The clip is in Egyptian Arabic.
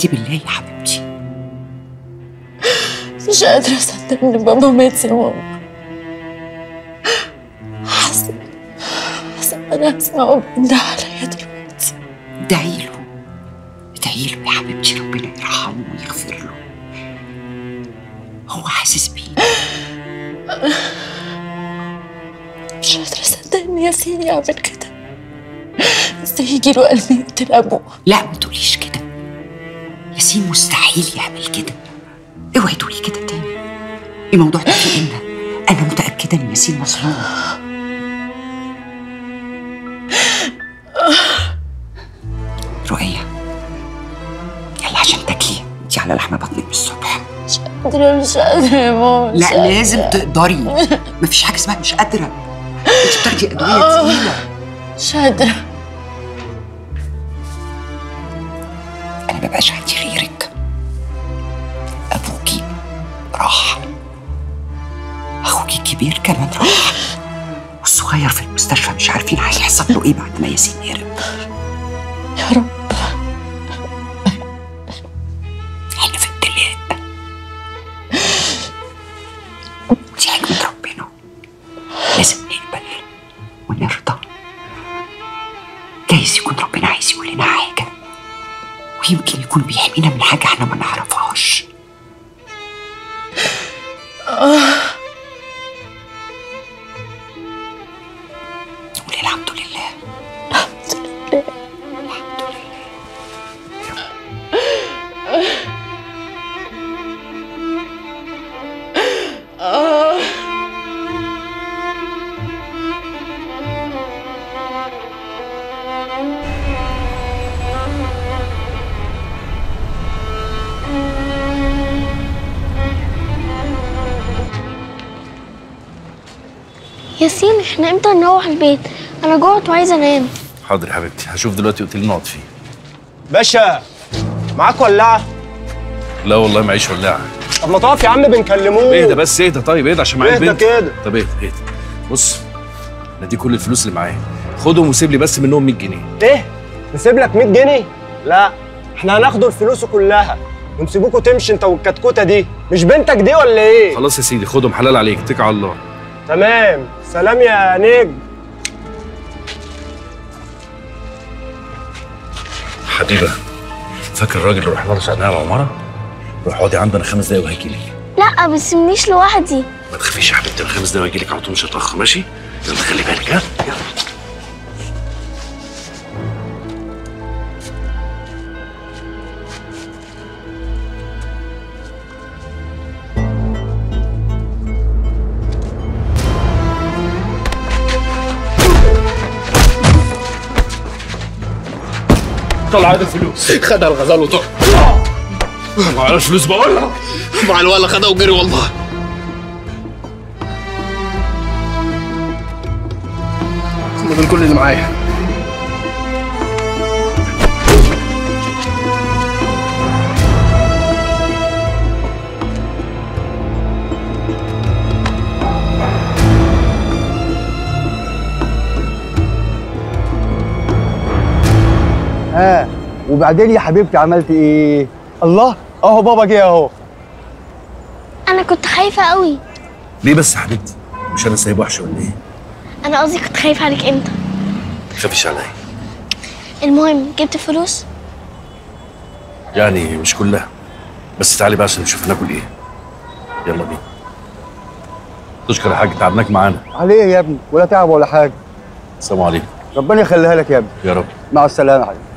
اهدي بالله يا حبيبتي مش قادرة أصدق إن بابا مات يا ماما حاسة حاسة إن أنا هسمعه بينده عليا دلوقتي ادعي له ادعي له يا حبيبتي ربنا يرحمه ويغفر له هو حاسس بيه مش قادرة أصدق إن ياسين يعمل كده ازاي يجيله قلب يقتل أبوه لا ما تقوليش كده ياسين مستحيل يعمل كده اوعي تقولي كده تاني الموضوع ده فيه إن انا متاكده ان ياسين مظلوم رؤية يلا عشان تاكلي انتي على لحم بطنك من الصبح مش قادرة مش قادرة يا ماما مش لا قادرة. لازم تقدري مفيش حاجه اسمها مش قادره انت بتاخدي ادويه تقيله مش قادرة انا مبقاش عندي غيرك ابوكي راح اخوكي الكبير كمان راح والصغير في المستشفى مش عارفين هيحصل له ايه بعد ما ياسين هرب يا رب حلف الدلاء دي حكمة ربنا لازم نقبل ونرضى جايز يكون ربنا عايز يقول لنا حاجة ويمكن يكون بيحمينا من حاجة احنا ما نعرفهاش قولي الحمد لله الحمد لله ياسين احنا امتى نروح البيت انا جوعت وعايزه انام حاضر يا حبيبتي هشوف دلوقتي اوتيل نقعد فيه باشا معاك ولاعة؟ لا والله معيش ولاعه طب ما تقف يا عم بنكلموه اهدى بس اهدى طيب اهدى عشان معايا اهدى البنت كده. طب اهدى اهدى بص انا دي كل الفلوس اللي معايا خدهم وسيب لي بس منهم 100 جنيه ايه؟ نسيب لك 100 جنيه؟ لا احنا هناخدوا الفلوس كلها ونسيبوكوا تمشي انت والكتكوته دي مش بنتك دي ولا ايه؟ خلاص يا سيدي خدهم حلال عليك اتكل على الله تمام سلام يا نجم حبيبه فاكر الراجل اللي رحنا له ساعدناه على العماره روح اقعدي عندنا خمس دقايق وهيجي لك لا ما تسيبنيش لوحدي ما تخافيش يا حبيبتي انا خمس دقايق وهيجي لك على طول مش هتاخر ماشي يلا خلي بالك ها يلا طلع هذا الفلوس خدها الغزال وطلع معرفش فلوس بقول لك مع الولا خدها وجري والله هم دول كل اللي معايا ها وبعدين يا حبيبتي عملت ايه؟ الله اهو بابا جه اهو انا كنت خايفه قوي ليه بس يا حبيبتي مش انا سايب وحشه ولا ايه انا قصدي كنت خايفه عليك انت ما تخافيش عليا المهم جبت فلوس يعني مش كلها بس تعالي بقى عشان نشوف ناكل ايه يلا بينا تشكر يا حاج تعبناك معانا عليه يا ابني ولا تعب ولا حاجه السلام عليكم ربنا يخليها لك يا ابني يا رب مع السلامه يا حبيبي